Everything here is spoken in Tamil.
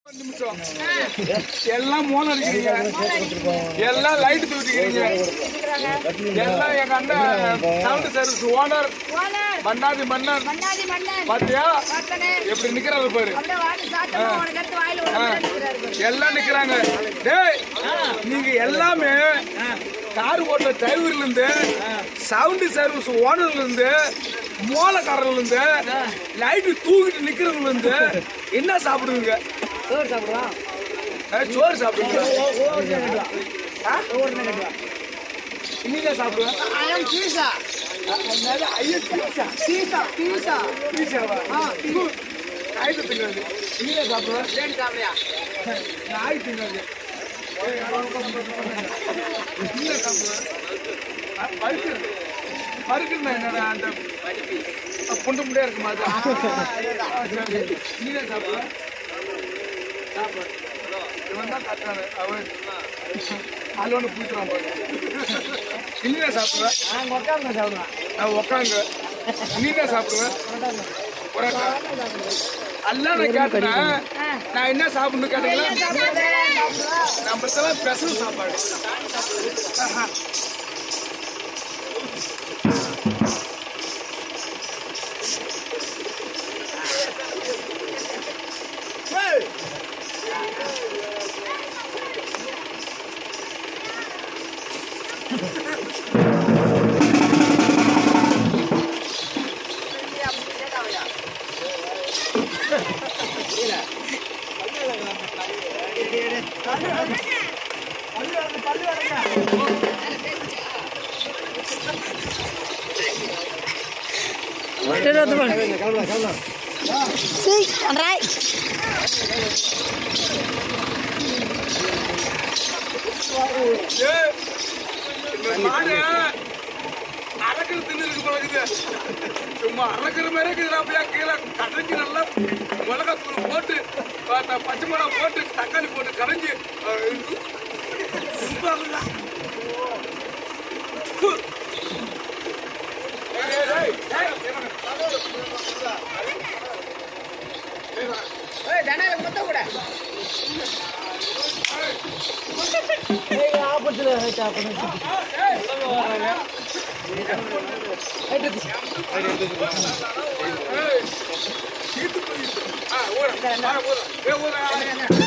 நிமிஷம் எல்லாம் மோளம் அடிக்கிறீங்க எல்லாம் லைட் தூக்கிக்கிறீங்க எல்லாம் எங்க அண்ணன் சவுண்ட் சர்வீஸ் ஓனர் ஓனர் மன்னாதி மன்னன் மன்னாதி மன்னன் பாத்தியா பார்த்தனே எப்படி நிக்கிறாரு பாரு அப்படியே வாடி சாத்தமா உனக்கு அடுத்து வாயில ஒரு நிக்கிறாரு பாரு. எல்லாம் நிக்கிறாங்க டேய் நீங்க எல்லாமே கார் ஓட்டுற டிரைவர்ல இருந்து சவுண்ட் சர்வீஸ் ஓனர்ல இருந்து மூலக்காரர்ல இருந்து லைட் தூக்கிட்டு நிக்கிறவங்க இருந்து என்ன சாப்பிடுவீங்க சோறு சாப்பிடுவான் அஹ், சோறு சாப்பிடுவீங்க நீங்க சாப்பிடுவேன் ஐயம் பீஸா ஐயா பீஸா பீஸா பீஸா பீஸாவா காய்கறி திங்காது நீங்க சாப்பிடுவேன் ஏன் சாப்பிடுறியா நாய் திங்காது நீங்க சாப்பிடுவேன் பருக்குறது பருக்குன்னா என்னடா அந்த புண்டு புண்டியா இருக்குமா அது சரி. நீங்க சாப்பிடுவேன் சாப்பிடுவேன் இவன் தான் கட்டான அவன் அலோன்னு பூத்துறான் பாரு நீங்க சாப்பிடுவேன் நாங்கள் உட்காந்து சாப்பிடுவான் நான் உக்காங்க நீங்க சாப்பிடுவேன் பரோட்டா எல்லாம் நான் கேட்டேன் நான் என்ன சாப்பிடணும் கேட்டீங்களா நம்ம இதெல்லாம் ஸ்பெஷல் சாப்பாடு ஆஹா. ஏய். ஏய், இந்த மாடு அறக்கிற தின்னு இருக்கு பழகுது சும்மா அறக்கிற மாதிரி இருக்குதுடா அப்படியே கீழே கடைஞ்சி நல்லா மிளகாத்தூள் போட்டு பார்த்தா பச்சை மிளகா போட்டு தக்காளி போட்டு கடைஞ்சி ரொம்ப நல்லா. ஹு. ஏய், ஏய், ஏய், ஏய், ஏய் தனால முத்த கூட ஆப்பத்தில் ரைட் ஆப்பணும் ஏய், சீட்டு போயிடுச்சு. ஆ, ஊரு. ஆ, ஊரு. ஏய், ஊரு.